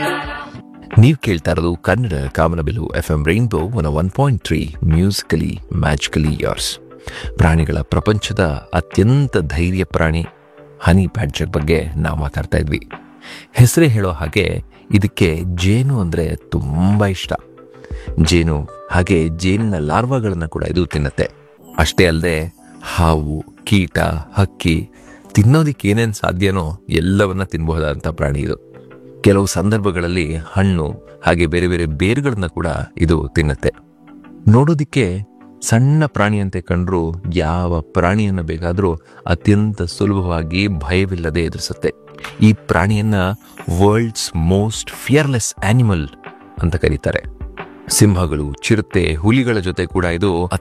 ನೀವು ಕೇಳ್ತಾ ಇರೋದು Kannada Kamanabillu F M rainbow one one point three musically magically ಯಾರ್ಸ್ ಪ್ರಾಣಿಗಳ ಪ್ರಪಂಚದ ಅತ್ಯಂತ ಧೈರ್ಯ ಪ್ರಾಣಿ ಹನಿ ಬ್ಯಾಡ್ಜರ್ ಬಗ್ಗೆ ನಾವು ಮಾತಾಡ್ತಾ ಇದ್ವಿ ಹೆಸರೇ ಹೇಳೋ ಹಾಗೆ ಇದಕ್ಕೆ ಜೇನು ಅಂದರೆ ತುಂಬ ಇಷ್ಟ ಜೇನು ಹಾಗೆ ಜೇನಿನ ಲಾರ್ವಾಗಳನ್ನು ಕೂಡ ಇದು ತಿನ್ನತ್ತೆ ಅಷ್ಟೇ ಅಲ್ಲದೆ ಹಾವು ಕೀಟ ಹಕ್ಕಿ ತಿನ್ನೋದಿಕ್ಕೆ ಏನೇನು ಸಾಧ್ಯನೋ ಎಲ್ಲವನ್ನ ತಿನ್ನಬಹುದಾದಂಥ ಪ್ರಾಣಿ ಇದು ಕೆಲವು ಸಂದರ್ಭಗಳಲ್ಲಿ ಹಣ್ಣು ಹಾಗೆ ಬೇರೆ ಬೇರೆ ಬೇರುಗಳನ್ನ ಕೂಡ ಇದು ತಿನ್ನುತ್ತೆ ನೋಡೋದಿಕ್ಕೆ ಸಣ್ಣ ಪ್ರಾಣಿಯಂತೆ ಕಂಡ್ರೂ ಯಾವ ಪ್ರಾಣಿಯನ್ನ ಬೇಕಾದರೂ ಅತ್ಯಂತ ಸುಲಭವಾಗಿ ಭಯವಿಲ್ಲದೆ ಎದುರಿಸುತ್ತೆ ಈ ಪ್ರಾಣಿಯನ್ನ ವರ್ಲ್ಡ್ಸ್ ಮೋಸ್ಟ್ ಫಿಯರ್ಲೆಸ್ ಆನಿಮಲ್ ಅಂತ ಕರೀತಾರೆ ಸಿಂಹಗಳು ಚಿರತೆ ಹುಲಿಗಳ ಜೊತೆ ಕೂಡ ಇದು